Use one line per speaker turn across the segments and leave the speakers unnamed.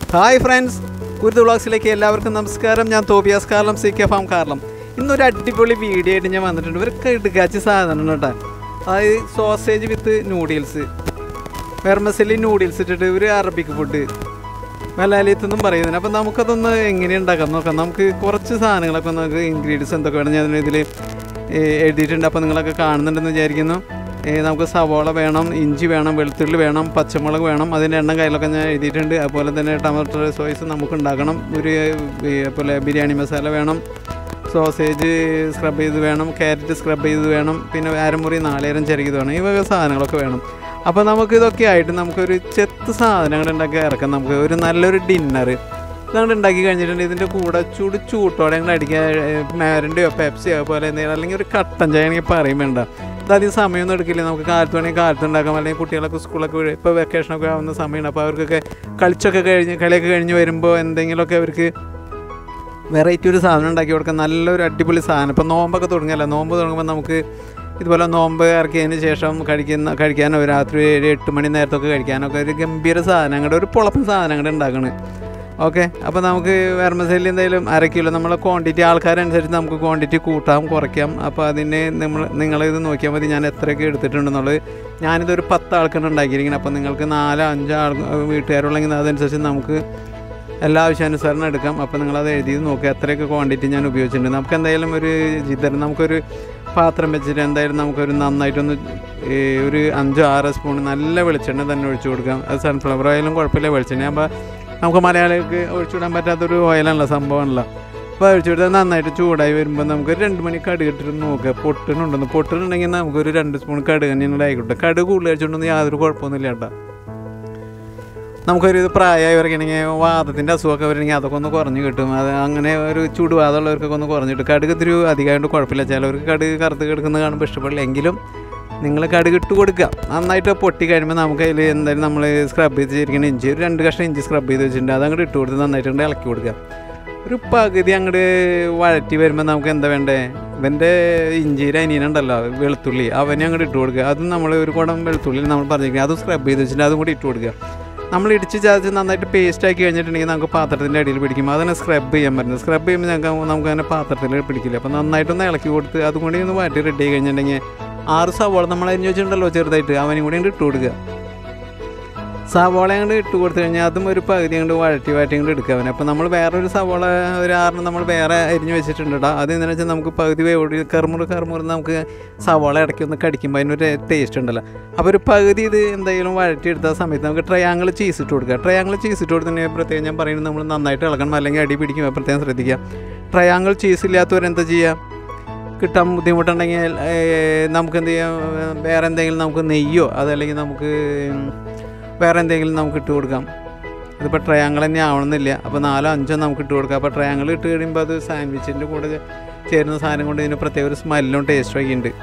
hi friends കുരുത് വ്ളോഗ്സിലേക്ക് എല്ലാവർക്കും നമസ്കാരം ഞാൻ Tobias Karlam C K farm Karlam ഇന്നൊരു അടിപൊളി വീഡിയോ ആയിട്ട് ഞാൻ വന്നിട്ടുണ്ട് ഇവർക്ക് ഇടുക്കാച്ച സാധനം കേട്ടോ അതായത് sausage with noodles vermicelli noodles ഇട്ടിട്ട് ഒരു അറബിക് ഫുഡ് മലയാളിയത്തൊന്നും പറയുന്നതിന് അപ്പം നമുക്കതൊന്ന് എങ്ങനെ ഉണ്ടാക്കാം നോക്കാം നമുക്ക് കുറച്ച് സാധനങ്ങളൊക്കെ നമുക്ക് ഇൻഗ്രീഡിയൻസ് എന്തൊക്കെ വേണം ഞാൻ ഇതിൽ എഴുതിയിട്ടുണ്ട് അപ്പോൾ നിങ്ങളൊക്കെ കാണുന്നുണ്ടെന്ന് വിചാരിക്കുന്നു ഏ, നമുക്ക് സവോള വേണം ഇഞ്ചി വേണം വെളുത്തുള്ളി വേണം പച്ചമുളക് വേണം അതിൻ്റെ എണ്ണം കയ്യിലൊക്കെ ഞാൻ എഴുതിയിട്ടുണ്ട് അതുപോലെ തന്നെ ടൊമാറ്റോ സോയ്സ് നമുക്ക് ഉണ്ടാക്കണം ഒരു ഏ, അതുപോലെ ബിരിയാണി മസാല വേണം സോസേജ് സ്ക്രബ് ചെയ്ത് വേണം ക്യാരറ്റ് സ്ക്രബ് ചെയ്ത് വേണം പിന്നെ അരമുറി നാളേരം ചെറുകിയത് വേണം ഈ വക സാധനങ്ങളൊക്കെ വേണം അപ്പോൾ നമുക്ക് ഇതൊക്കെ ആയിട്ട് നമുക്കൊരു ചെത്ത് സാധനങ്ങൾ ഉണ്ടാക്കി ഇറക്കാം നമുക്ക് ഒരു നല്ലൊരു ഡിന്നർ ഇതങ്ങോട്ട് ഉണ്ടാക്കി കഴിഞ്ഞിട്ടുണ്ട് ഇതിൻ്റെ കൂടെ ചൂട് ചൂട്ടോടെ ഞങ്ങൾ അടിക്കുക മാരൻ്റെയോ പെപ്സിയോ അതുപോലെ എന്തെങ്കിലും അല്ലെങ്കിൽ ഒരു കട്ടൻ ചായ ആണെങ്കിൽ പറയും വേണ്ട ഇതധികം സമയമൊന്നും എടുക്കില്ല നമുക്ക് കാലത്ത് വേണമെങ്കിൽ കാലത്ത് ഉണ്ടാക്കാം അല്ലെങ്കിൽ കുട്ടികളൊക്കെ സ്കൂളൊക്കെ വിടും ഇപ്പോൾ വെക്കേഷനൊക്കെ ആവുന്ന സമയമാണ് അപ്പോൾ അവർക്കൊക്കെ കളിച്ചൊക്കെ കഴിഞ്ഞ് കളിയൊക്കെ കഴിഞ്ഞ് വരുമ്പോൾ എന്തെങ്കിലുമൊക്കെ അവർക്ക് വെറൈറ്റി ഒരു സാധനം ഉണ്ടാക്കി കൊടുക്കാൻ നല്ലൊരു അടിപൊളി സാധനം ഇപ്പോൾ നോമ്പൊക്കെ തുടങ്ങിയല്ലോ നോമ്പ് തുടങ്ങുമ്പോൾ നമുക്ക് ഇതുപോലെ നോമ്പ് ഇറക്കിയതിന് ശേഷം കഴിക്കുന്ന കഴിക്കാനോ രാത്രി ഏഴ് എട്ട് മണി നേരത്തൊക്കെ കഴിക്കാനൊക്കെ ഒരു ഗംഭീര സാധനം അങ്ങോട്ട് ഒരു പൊളപ്പൻ സാധനം അങ്ങോട്ട് ഉണ്ടാക്കണ് ഓക്കെ അപ്പോൾ നമുക്ക് വെർമസെല്ലി എന്തായാലും അര കിലോ നമ്മളെ ക്വാണ്ടിറ്റി ആൾക്കാരനുസരിച്ച് നമുക്ക് ക്വാണ്ടിറ്റി കൂട്ടാം കുറയ്ക്കാം അപ്പോൾ അതിന് നമ്മൾ നിങ്ങളിത് നോക്കിയാൽ മതി ഞാൻ എത്രയൊക്കെ എടുത്തിട്ടുണ്ടെന്നുള്ളത് ഞാനിതൊരു പത്ത് ആൾക്കാണ് ഉണ്ടാക്കിയിരിക്കുന്നത് അപ്പോൾ നിങ്ങൾക്ക് നാലോ അഞ്ചോ ആൾ വീട്ടുകാരുള്ളെങ്കിൽ അതനുസരിച്ച് നമുക്ക് എല്ലാ ആവശ്യാനുസരണം എടുക്കാം അപ്പോൾ നിങ്ങളത് എഴുതി നോക്കുക എത്രയൊക്കെ ക്വാണ്ടിറ്റി ഞാൻ ഉപയോഗിച്ചിട്ടുണ്ട് നമുക്ക് എന്തായാലും ഒരു ജിതർ നമുക്കൊരു പാത്രം വെച്ചിട്ട് എന്തായാലും നമുക്കൊരു നന്നായിട്ടൊന്ന് ഈ ഒരു അഞ്ചോ ആറ് സ്പൂൺ നല്ല വെളിച്ചെണ്ണ തന്നെ ഒഴിച്ചു കൊടുക്കാം അത് സൺഫ്ലവർ ഓയിലും കുഴപ്പമില്ല വെളിച്ചെണ്ണ ആകുമ്പോൾ നമുക്ക് മലയാളികൾക്ക് ഒഴിച്ചുവിടാൻ പറ്റാത്തൊരു ഓയിലാണല്ലോ സംഭവമാണല്ലോ അപ്പോൾ ഒഴിച്ചു കൊടുത്താൽ നന്നായിട്ട് ചൂടായി വരുമ്പോൾ നമുക്ക് ഒരു രണ്ട് മണി കടുക് ഇട്ടിട്ട് നോക്കുക പൊട്ടണുണ്ടെന്ന് പൊട്ടണുണ്ടെങ്കിൽ നമുക്കൊരു രണ്ട് സ്പൂൺ കടുക് തന്നെ ആയിക്കോട്ടെ കടുക് കൂടുതൽ കഴിച്ചുകൊണ്ടൊന്നും യാതൊരു കുഴപ്പമൊന്നുമില്ല കേട്ടോ നമുക്കൊരു പ്രായമായവരൊക്കെ ആണെങ്കിൽ വാദത്തിൻ്റെ അസുഖമൊക്കെ വരണമെങ്കിൽ അതൊക്കെ ഒന്ന് കുറഞ്ഞ് കിട്ടും അത് അങ്ങനെ ഒരു ചൂടുവാദമുള്ളവർക്കൊക്കെ ഒന്ന് കുറഞ്ഞ് കിട്ടും കടുക് ഇത്തിരി അധികമായിട്ട് കുഴപ്പമില്ല ചിലവർക്ക് കടുക് കറുത്ത് കിടക്കുന്നത് കാണുമ്പോൾ ഇഷ്ടപ്പെടില്ല എങ്കിലും നിങ്ങൾ കടുക് ഇട്ട് കൊടുക്കുക നന്നായിട്ട് പൊട്ടി കഴിയുമ്പോൾ നമുക്ക് അതിൽ എന്തായാലും നമ്മൾ സ്ക്രബ് ചെയ്ത് വെച്ചിരിക്കുന്ന ഇഞ്ചി ഒരു രണ്ട് കഷ്ണം ഇഞ്ചി സ്ക്രബ് ചെയ്ത് വെച്ചിട്ടുണ്ട് അത് അങ്ങോട്ട് ഇട്ട് കൊടുത്ത് നന്നായിട്ട് കൊണ്ട് ഇളക്കി കൊടുക്കുക ഒരു പകുതി അങ്ങോട്ട് വഴറ്റി വരുമ്പോൾ നമുക്ക് എന്താ വേണ്ടേ ഇവൻ്റെ ഇഞ്ചിയുടെ അനിയനുണ്ടല്ലോ വെളുത്തുള്ളി അവനെ അങ്ങോട്ട് ഇട്ട് കൊടുക്കുക അതും നമ്മൾ ഒരു കുടം വെളുത്തുള്ളി നമ്മൾ പറഞ്ഞിരിക്കുന്നത് അതും സ്ക്രബ് ചെയ്ത് വെച്ചിട്ട് അതും കൂടി ഇട്ട് കൊടുക്കുക നമ്മൾ ഇടിച്ച് ചതച്ച് നന്നായിട്ട് പേസ്റ്റ് ആക്കി കഴിഞ്ഞിട്ടുണ്ടെങ്കിൽ നമുക്ക് പാത്രത്തിൻ്റെ അടിയിൽ പിടിക്കും അതിനെ സ്ക്രബ് ചെയ്യാൻ പറ്റുന്നത് സ്ക്രബ് ചെയ്യുമ്പോൾ ഞങ്ങൾക്ക് നമുക്ക് അങ്ങനെ പാത്രത്തിൽ പിടിക്കില്ല അപ്പോൾ നന്നായിട്ടൊന്ന് ഇളക്കി കൊടുത്ത് അതും കൂടി ഒന്ന് വാട്ടി റെഡി ആയി കഴിഞ്ഞിട്ടുണ്ടെങ്കിൽ ആറ് സവോള നമ്മൾ അരിഞ്ഞ് വെച്ചിട്ടുണ്ടല്ലോ ചെറുതായിട്ട് അവനും കൂടി അങ്ങോട്ട് ഇട്ട് കൊടുക്കുക സവോള അങ്ങോട്ട് ഇട്ട് കൊടുത്തു കഴിഞ്ഞാൽ അതും ഒരു പകുതി അങ്ങോട്ട് വഴറ്റി വഴറ്റി അങ്ങോട്ട് എടുക്കുക അവനെ അപ്പോൾ നമ്മൾ വേറൊരു സവോള ഒരു ആറിന് നമ്മൾ വേറെ അരിഞ്ഞ് വെച്ചിട്ടുണ്ട് കേട്ടോ അത് എന്താണെന്ന് വെച്ചാൽ നമുക്ക് പകുതി വേവോടി കറുമുറ് കറുമുറ് നമുക്ക് സവോള ഇടയ്ക്ക് ഒന്ന് കടിക്കുമ്പോൾ അതിനൊരു ടേസ്റ്റ് ഉണ്ടല്ലോ അപ്പോൾ ഒരു പകുതി ഇത് എന്തെങ്കിലും വഴറ്റി എടുത്ത സമയത്ത് നമുക്ക് ട്രയാങ്കിൾ ചീസ് ഇട്ട് കൊടുക്കുക ട്രയാങ്കിൾ ചീസ് ഇട്ട് കൊടുത്തിട്ടുണ്ടെങ്കിൽ പ്രത്യേകം ഞാൻ പറയുന്നത് നമ്മൾ നന്നായിട്ട് ഇളക്കണം അല്ലെങ്കിൽ അടി പിടിക്കുമ്പോൾ പ്രത്യേകം ശ്രദ്ധിക്കുക ട്രയാങ്കിൾ ചീസ് ഇല്ലാത്തവരെന്താ ചെയ്യുക കിട്ടാൻ ബുദ്ധിമുട്ടുണ്ടെങ്കിൽ ഏഹ്, നമുക്ക് എന്ത് ചെയ്യാം വേറെ എന്തെങ്കിലും നമുക്ക് നെയ്യോ അതല്ലെങ്കിൽ നമുക്ക് വേറെ എന്തെങ്കിലും നമുക്ക് ഇട്ട് കൊടുക്കാം ഇതിപ്പോൾ ട്രയാങ്കിൾ തന്നെ ആവണമെന്നില്ല അപ്പോൾ നാലോ അഞ്ചോ നമുക്ക് ഇട്ട് കൊടുക്കാം അപ്പോൾ ട്രയാങ്കിൾ ഇട്ട് കഴിയുമ്പോൾ അത് സാൻഡ്വിച്ചിൻ്റെ കൂടെ ചേരുന്ന സാധനം കൊണ്ട് ഇതിന് പ്രത്യേക ഒരു സ്മെല്ലും ടേസ്റ്റും ഒക്കെ ഉണ്ട്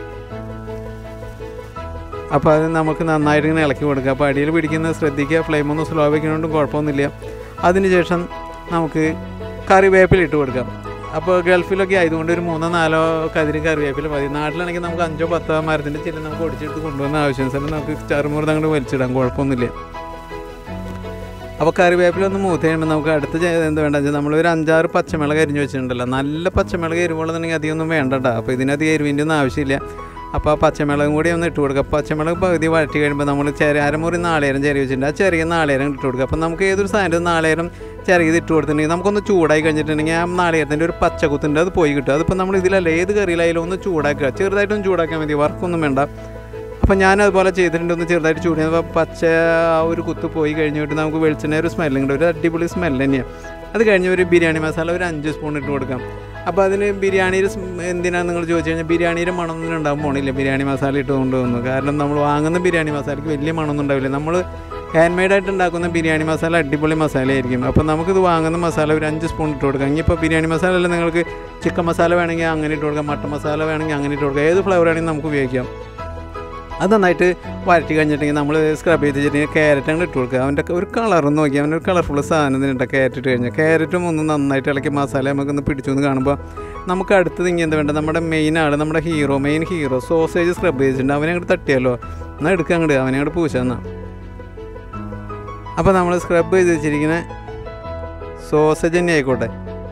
അപ്പോൾ അത് നമുക്ക് നന്നായിട്ട് ഇങ്ങനെ ഇളക്കി കൊടുക്കുക അപ്പോൾ അടിയിൽ പിടിക്കുന്നത് ശ്രദ്ധിക്കുക ഫ്ലെയിം ഒന്ന് സ്ലോ വയ്ക്കുന്നതുകൊണ്ടും കുഴപ്പമൊന്നുമില്ല അതിനുശേഷം നമുക്ക് കറിവേപ്പില ഇട്ട് കൊടുക്കാം അപ്പോൾ ഗൾഫിലൊക്കെ ആയതുകൊണ്ട് ഒരു മൂന്നോ നാലോ കതിരി കറിവേപ്പില മതി നാട്ടിലാണെങ്കിൽ നമുക്ക് അഞ്ചോ പത്തോ മരത്തിൻ്റെ ചില നമുക്ക് ഒടിച്ചെടുത്ത് കൊണ്ടുവന്ന ആവശ്യാനുസരണം നമുക്ക് ചറുമുറന്ന് അങ്ങോട്ട് വലിച്ചിടാം കുഴപ്പമൊന്നുമില്ല അപ്പോൾ കറിവേപ്പില ഒന്ന് മൂത്ത് കഴിയുമ്പോൾ നമുക്ക് അടുത്ത് ചെയ്ത് എന്ത് വേണ്ട വെച്ചാൽ നമ്മളൊരു അഞ്ചാറ് പച്ചമുളക് അരിഞ്ഞ് വെച്ചിട്ടുണ്ടല്ലോ നല്ല പച്ചമുളക് എരിവുള്ളതെങ്കിൽ അധികം ഒന്നും വേണ്ട കേട്ടോ അപ്പോൾ ഇതിനധികം എരിവിൻ്റെ ഒന്നും ആവശ്യമില്ല അപ്പോൾ ആ പച്ചമുളകും കൂടി ഒന്ന് ഇട്ട് കൊടുക്കുക പച്ചമുളക് പകുതി വഴറ്റി കഴിയുമ്പോൾ നമ്മൾ ചെറിയ അരമുറി നാളേരം ചെറിയ വെച്ചിട്ടുണ്ട് ആ ചെറിയ നാളേരം ഇട്ട് കൊടുക്കുക അപ്പോൾ നമുക്ക് ഏതൊരു സാധനം നാളേരം ചെറിയത് ഇട്ട് കൊടുത്തിട്ടുണ്ടെങ്കിൽ നമുക്കൊന്ന് ചൂടായി കഴിഞ്ഞിട്ടുണ്ടെങ്കിൽ ആ നാളേരത്തിൻ്റെ ഒരു പച്ചക്കുത്തുണ്ട് അത് പോയി കിട്ടും അതിപ്പോൾ നമ്മൾ ഇതിലല്ല ഏത് കറിയിലായാലും ഒന്ന് ചൂടാക്കുക ചെറുതായിട്ടൊന്ന് ചൂടാക്കാൻ മതി വർക്കൊന്നും വേണ്ട അപ്പോൾ ഞാൻ അതുപോലെ ചെയ്തിട്ടുണ്ട് ഒന്ന് ചെറുതായിട്ട് ചൂടിയപ്പോൾ പച്ച ആ ഒരു കുത്ത് പോയി കഴിഞ്ഞിട്ട് നമുക്ക് വെളിച്ചെണ്ണ ഒരു സ്മെല്ലും കിട്ടും ഒരു അടിപൊളി സ്മെല്ല് തന്നെയാണ് അത് കഴിഞ്ഞ് ഒരു ബിരിയാണി മസാല ഒരു അഞ്ച് സ്പൂൺ ഇട്ട് കൊടുക്കാം അപ്പോൾ അതിന് ബിരിയാണിയുടെ എന്തിനാണ് നിങ്ങൾ ചോദിച്ചു കഴിഞ്ഞാൽ ബിരിയാണിയുടെ മണമൊന്നും ഉണ്ടാകാൻ പോണില്ല ബിരിയാണി മസാല ഇട്ട് കൊണ്ടുവന്നു കാരണം നമ്മൾ വാങ്ങുന്ന ബിരിയാണി മസാലയ്ക്ക് വലിയ മണമൊന്നും ഉണ്ടാവില്ല നമ്മൾ ഹാൻഡ് മെയ്ഡായിട്ട് ഉണ്ടാക്കുന്ന ബിരിയാണി മസാല അടിപൊളി മസാലയായിരിക്കും അപ്പോൾ നമുക്കിത് വാങ്ങുന്ന മസാല ഒരു അഞ്ച് സ്പൂൺ ഇട്ട് കൊടുക്കാം ഇനിയിപ്പോൾ ബിരിയാണി മസാല അല്ല നിങ്ങൾക്ക് ചിക്കൻ മസാല വേണമെങ്കിൽ അങ്ങനെ ഇട്ട് കൊടുക്കാം മട്ടൻ മസാല വേണമെങ്കിൽ അങ്ങനെ ഇട്ട് കൊടുക്കാം ഏത് ഫ്ലേവർ ആണെങ്കിലും നമുക്ക് ഉപയോഗിക്കാം അത് നന്നായിട്ട് വരട്ടി കഴിഞ്ഞിട്ടുണ്ടെങ്കിൽ നമ്മൾ സ്ക്രബ് ചെയ്ത് വെച്ചിട്ടുണ്ടെങ്കിൽ ക്യാരറ്റ് അങ്ങോട്ട് ഇട്ട് കൊടുക്കുക അവൻ്റെ ഒരു കളർ നോക്കി അവനൊരു കളർഫുൾ സാധനം ഇതിനുണ്ട് ക്യാരറ്റ് ഇട്ട് കഴിഞ്ഞാൽ ക്യാരറ്റും ഒന്ന് നന്നായിട്ട് ഇളക്കി മസാല നമുക്കൊന്ന് പിടിച്ചു എന്ന് കാണുമ്പോൾ നമുക്ക് അടുത്തത് ഇങ്ങനെ എന്താ വേണ്ടത് നമ്മുടെ മെയിൻ ആൾ നമ്മുടെ hero main hero sausage scrub ചെയ്തിട്ടുണ്ട് അവനെ അങ്ങോട്ട് തട്ടിയല്ലോ എന്നാൽ എടുക്കുക അങ്ങോട്ട് അവനെ അങ്ങോട്ട് പൂച്ച എന്നാൽ അപ്പോൾ നമ്മൾ സ്ക്രബ് ചെയ്ത് വെച്ചിരിക്കുന്ന സോസേജ് തന്നെ ആയിക്കോട്ടെ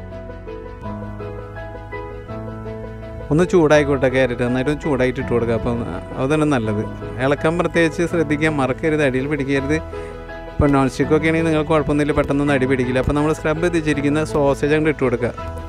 ഒന്ന് ചൂടായിക്കോട്ടെ ക്യാരറ്റ് നന്നായിട്ട് ഒന്ന് ചൂടായിട്ട് ഇട്ട് കൊടുക്കുക അപ്പം അതാണ് നല്ലത് ഇളക്കാൻ പ്രത്യേകിച്ച് ശ്രദ്ധിക്കാൻ മറക്കരുത് അടിയിൽ പിടിക്കരുത് ഇപ്പോൾ നോൺ സ്റ്റിക്കൊക്കെ ആണെങ്കിൽ നിങ്ങൾക്ക് കുഴപ്പമൊന്നുമില്ല പെട്ടെന്നൊന്നും അടി പിടിക്കില്ല അപ്പോൾ നമ്മൾ സ്ക്രബ് ചെയ്ത് വെച്ചിരിക്കുന്ന സോസേജ് അങ്ങോട്ട് ഇട്ട് കൊടുക്കുക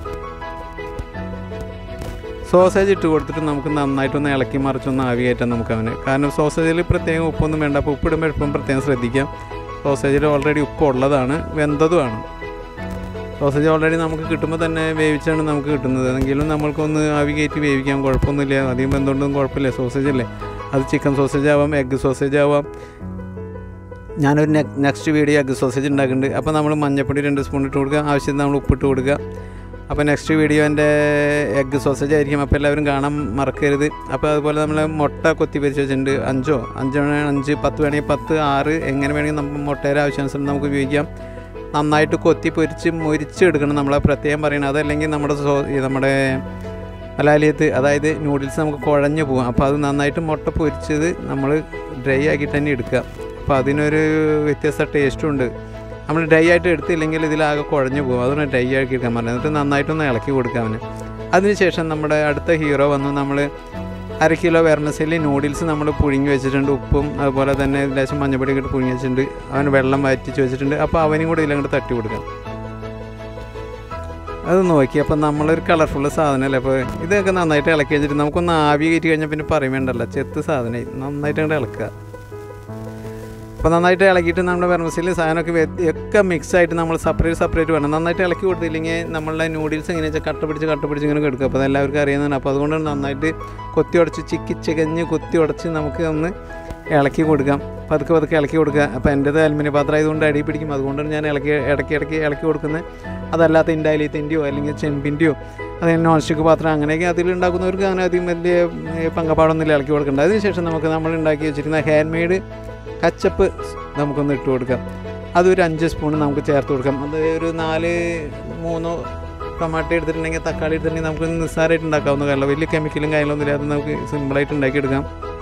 സോസേജ് ഇട്ട് കൊടുത്തിട്ട് നമുക്ക് നന്നായിട്ടൊന്ന് ഇളക്കി മറിച്ചൊന്ന് ആവി കയറ്റാം നമുക്ക് അവന് കാരണം സോസേജിൽ പ്രത്യേകം ഉപ്പൊന്നും വേണ്ട അപ്പോൾ ഉപ്പിടുമ്പോൾ എളുപ്പം പ്രത്യേകം ശ്രദ്ധിക്കാം സോസേജിൽ ഓൾറെഡി ഉപ്പ് ഉള്ളതാണ് വെന്തതുമാണ് സോസേജ് ഓൾറെഡി നമുക്ക് കിട്ടുമ്പോൾ തന്നെ വേവിച്ചാണ് നമുക്ക് കിട്ടുന്നത് എങ്കിലും നമ്മൾക്കൊന്ന് ആവി കയറ്റി വേവിക്കാം കുഴപ്പമൊന്നുമില്ല അധികം വെന്തുകൊണ്ടൊന്നും കുഴപ്പമില്ല സോസേജ് അല്ലേ അത് ചിക്കൻ സോസേജ് ആവാം എഗ്ഗ് സോസേജ് ആവാം ഞാനൊരു നെക്സ്റ്റ് വീഡിയോ എഗ്ഗ് സോസേജ് ഉണ്ടാക്കുന്നുണ്ട് അപ്പോൾ നമ്മൾ മഞ്ഞപ്പൊടി രണ്ട് സ്പൂൺ ഇട്ട് കൊടുക്കുക ആവശ്യത്തിന് നമ്മൾ ഉപ്പിട്ട് കൊടുക്കുക അപ്പോൾ നെക്സ്റ്റ് വീഡിയോ എൻ്റെ എഗ്ഗ് സോസേജ് ആയിരിക്കും അപ്പോൾ എല്ലാവരും കാണാൻ മറക്കരുത് അപ്പോൾ അതുപോലെ നമ്മൾ മുട്ട കൊത്തി പരിച്ച് വെച്ചിട്ടുണ്ട് അഞ്ചോ അഞ്ച് വേണമെങ്കിൽ അഞ്ച് പത്ത് വേണമെങ്കിൽ പത്ത് ആറ് എങ്ങനെ വേണമെങ്കിൽ നമുക്ക് മുട്ടയുടെ ആവശ്യാനുസരണം നമുക്ക് ഉപയോഗിക്കാം നന്നായിട്ട് കൊത്തി പൊരിച്ച് മുരിച്ചെടുക്കണം നമ്മളെ പ്രത്യേകം പറയണം അതല്ലെങ്കിൽ നമ്മുടെ സോ ഈ നമ്മുടെ മലാലിയത്ത് അതായത് നൂഡിൽസ് നമുക്ക് കുഴഞ്ഞു പോകും അപ്പോൾ അത് നന്നായിട്ട് മുട്ട പൊരിച്ചത് നമ്മൾ ഡ്രൈ ആക്കി തന്നെ എടുക്കുക അപ്പോൾ അതിനൊരു വ്യത്യസ്ത ടേസ്റ്റും ഉണ്ട് നമ്മൾ ഡ്രൈ ആയിട്ട് എടുത്തില്ലെങ്കിൽ ഇതിലാകെ കുഴഞ്ഞു പോകും അതുകൊണ്ട് ഡ്രൈ ആക്കി എടുക്കാൻ പറഞ്ഞത് എന്നിട്ട് നന്നായിട്ടൊന്ന് ഇളക്കി കൊടുക്കുക അവന് അതിനുശേഷം നമ്മുടെ അടുത്ത ഹീറോ വന്നു നമ്മൾ അര കിലോ വെർമസലി നൂഡിൽസ് നമ്മൾ പുഴുങ്ങി വെച്ചിട്ടുണ്ട് ഉപ്പും അതുപോലെ തന്നെ ലേശം മഞ്ഞപ്പൊടി ഇട്ട് പുഴുങ്ങി വെച്ചിട്ടുണ്ട് അവൻ വെള്ളം വറ്റിച്ച് വെച്ചിട്ടുണ്ട് അപ്പോൾ അവനും കൂടി ഇതിലങ്ങോട്ട് തട്ടി കൊടുക്കാം അത് നോക്കി അപ്പോൾ നമ്മളൊരു കളർഫുൾ സാധനമല്ലേ അപ്പോൾ ഇതൊക്കെ നന്നായിട്ട് ഇളക്കി വെച്ചിട്ട് നമുക്കൊന്ന് ആവി കയറ്റി കഴിഞ്ഞാൽ പിന്നെ പറയും വേണ്ടല്ലോ ചെത്ത് സാധനമായി നന്നായിട്ട് അങ്ങോട്ട് ഇളക്കുക അപ്പോൾ നന്നായിട്ട് ഇളക്കിയിട്ട് നമ്മുടെ വെർമസിൽ സാധനമൊക്കെ വെ- ഒക്കെ മിക്സ് ആയിട്ട് നമ്മൾ സെപ്പറേറ്റ് സെപ്പറേറ്റ് വേണം നന്നായിട്ട് ഇളക്കി കൊടുത്തില്ലെങ്കിൽ നമ്മളുടെ നൂഡിൽസ് എങ്ങനെ വെച്ചാൽ കട്ട പിടിച്ച് കട്ട പിടിച്ച് ഇങ്ങനെ കിടക്കും അപ്പോൾ അതെല്ലാവർക്കും അറിയുന്നതാണ് അപ്പോൾ അതുകൊണ്ട് നന്നായിട്ട് കൊത്തി ഉടച്ച് ചിക്കി ചികഞ്ഞ് കൊത്തി ഉടച്ച് നമുക്ക് ഒന്ന് ഇളക്കി കൊടുക്കാം പതുക്കെ പതുക്കെ ഇളക്കി കൊടുക്കുക അപ്പോൾ എൻ്റേത് അലുമിനിയം പാത്രം ആയതുകൊണ്ട് അടി പിടിക്കും അതുകൊണ്ടാണ് ഞാൻ ഇളക്കി ഇടയ്ക്ക് ഇടയ്ക്ക് ഇളക്കി കൊടുക്കുന്നത് അതല്ലാത്ത ഇൻഡാലിയത്തിൻ്റെയോ അല്ലെങ്കിൽ ചെമ്പിൻ്റെയോ അതായത് നോൺ സ്റ്റിക്ക് പാത്രം അങ്ങനെയൊക്കെ അതിലുണ്ടാക്കുന്നവർക്ക് അങ്ങനെ അധികം വലിയ ഏ, പങ്കപ്പാടൊന്നുമില്ല ഇളക്കി കൊടുക്കേണ്ട അതിനുശേഷം നമുക്ക് നമ്മൾ ഉണ്ടാക്കി വെച്ചിരിക്കുന്ന ഹാൻഡ് മെയ്ഡ് കച്ചപ്പ് നമുക്കൊന്ന് ഇട്ട് കൊടുക്കാം അതൊരു അഞ്ച് സ്പൂൺ നമുക്ക് ചേർത്ത് കൊടുക്കാം അത് ഒരു നാല് മൂന്നോ ടൊമാറ്റോ എടുത്തിട്ടുണ്ടെങ്കിൽ തക്കാളി എടുത്തിട്ടുണ്ടെങ്കിൽ നമുക്ക് നിസ്സാരമായിട്ട് ഉണ്ടാക്കാവുന്ന കാര്യമല്ല വലിയ കെമിക്കലും കാര്യങ്ങളൊന്നും ഇല്ലാതെ നമുക്ക് സിമ്പിളായിട്ട് ഉണ്ടാക്കിയെടുക്കാം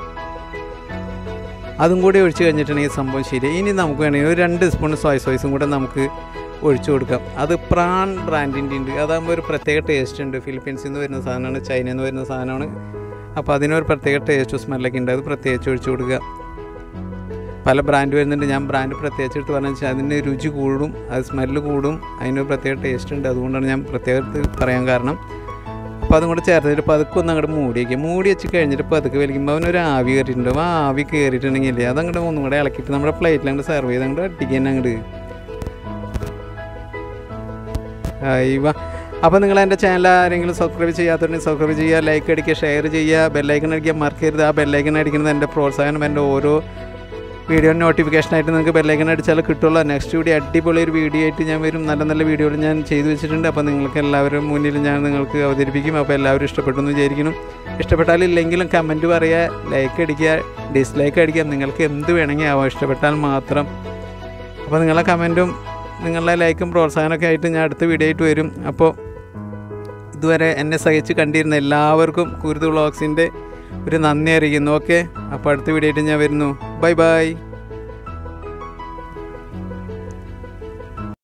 അതും കൂടി ഒഴിച്ച് കഴിഞ്ഞിട്ടുണ്ടെങ്കിൽ സംഭവം ശരി ഇനി നമുക്ക് വേണമെങ്കിൽ ഒരു രണ്ട് സ്പൂൺ സോയ സോയ്സും കൂടെ നമുക്ക് ഒഴിച്ചു കൊടുക്കാം അത് പ്രാൺ ബ്രാൻഡിൻ്റെ ഉണ്ട് അതാകുമ്പോൾ ഒരു പ്രത്യേക ടേസ്റ്റ് ഉണ്ട് ഫിലിപ്പീൻസിൽ നിന്ന് വരുന്ന സാധനമാണ് ചൈനയിൽ നിന്ന് വരുന്ന സാധനമാണ് അപ്പോൾ അതിനൊരു പ്രത്യേക ടേസ്റ്റ് സ്മെല്ലൊക്കെ ഉണ്ട് അത് പ്രത്യേകിച്ച് ഒഴിച്ചു കൊടുക്കുക പല ബ്രാൻഡ് വരുന്നുണ്ട് ഞാൻ ബ്രാൻഡ് പ്രത്യേകിച്ച് എടുത്ത് പറഞ്ഞു വെച്ചാൽ അതിന് രുചി കൂടും അത് സ്മെല്ല് കൂടും അതിനൊരു പ്രത്യേക ടേസ്റ്റ് ഉണ്ട് അതുകൊണ്ടാണ് ഞാൻ പ്രത്യേകത പറയാൻ കാരണം അപ്പോൾ അതും കൂടെ ചേർത്തിട്ട് പതുക്കെ ഒന്ന് അങ്ങോട്ട് മൂടി വയ്ക്കുക മൂടി വെച്ച് കഴിഞ്ഞിട്ട് പതുക്കെ വലിക്കുമ്പോൾ അവനൊരു ആവി കയറിയിട്ടുണ്ടാവും ആ ആവി കയറിയിട്ടുണ്ടെങ്കിൽ അതങ്ങോട്ട് ഒന്നും കൂടെ ഇളക്കിയിട്ട് നമ്മുടെ പ്ലേറ്റിൽ അങ്ങോട്ട് സെർവ് ചെയ്ത് അങ്ങോട്ട് അടിക്കുക തന്നെ അങ്ങോട്ട് അയ്യവ അപ്പോൾ നിങ്ങൾ എൻ്റെ ചാനൽ ആരെങ്കിലും സബ്സ്ക്രൈബ് ചെയ്യാത്തവരുണ്ടെങ്കിൽ സബ്സ്ക്രൈബ് ചെയ്യുക ലൈക്ക് അടിക്കുക ഷെയർ ചെയ്യുക ബെല്ലൈക്കൺ അടിക്കുക മറക്കരുത് ആ ബെല്ലൈക്കൺ അടിക്കുന്നത് എൻ്റെ പ്രോത്സാഹനം എൻ്റെ ഓരോ വീഡിയോ നോട്ടിഫിക്കേഷനായിട്ട് നിങ്ങൾക്ക് ബെല്ലൈക്കൺ അടിച്ചാൽ കിട്ടുള്ളൂ നെക്സ്റ്റ് വീഡിയോ അടിപൊളി ഒരു വീഡിയോ ആയിട്ട് ഞാൻ വരും നല്ല നല്ല വീഡിയോകൾ ഞാൻ ചെയ്തു വെച്ചിട്ടുണ്ട് അപ്പോൾ നിങ്ങൾക്ക് എല്ലാവരും മുന്നിൽ ഞാൻ നിങ്ങൾക്ക് അവതരിപ്പിക്കും അപ്പോൾ എല്ലാവരും ഇഷ്ടപ്പെട്ടു എന്ന് വിചാരിക്കുന്നു ഇഷ്ടപ്പെട്ടാൽ ഇല്ലെങ്കിലും കമൻറ്റ് പറയുക ലൈക്ക് അടിക്കുക ഡിസ്ലൈക്ക് അടിക്കുക നിങ്ങൾക്ക് എന്ത് വേണമെങ്കിൽ ആവാം ഇഷ്ടപ്പെട്ടാൽ മാത്രം അപ്പോൾ നിങ്ങളെ കമൻറ്റും നിങ്ങളുടെ ലൈക്കും പ്രോത്സാഹനമൊക്കെ ആയിട്ട് ഞാൻ അടുത്ത വീഡിയോ ആയിട്ട് വരും അപ്പോൾ ഇതുവരെ എന്നെ സഹിച്ച് കണ്ടിരുന്ന എല്ലാവർക്കും കുരുത് വ്ളോഗ്സിൻ്റെ ഒരു നന്ദി അറിയിക്കുന്നു ഓക്കെ അപ്പോൾ അടുത്ത വീഡിയോ ആയിട്ട് ഞാൻ വരുന്നു ബൈ ബൈ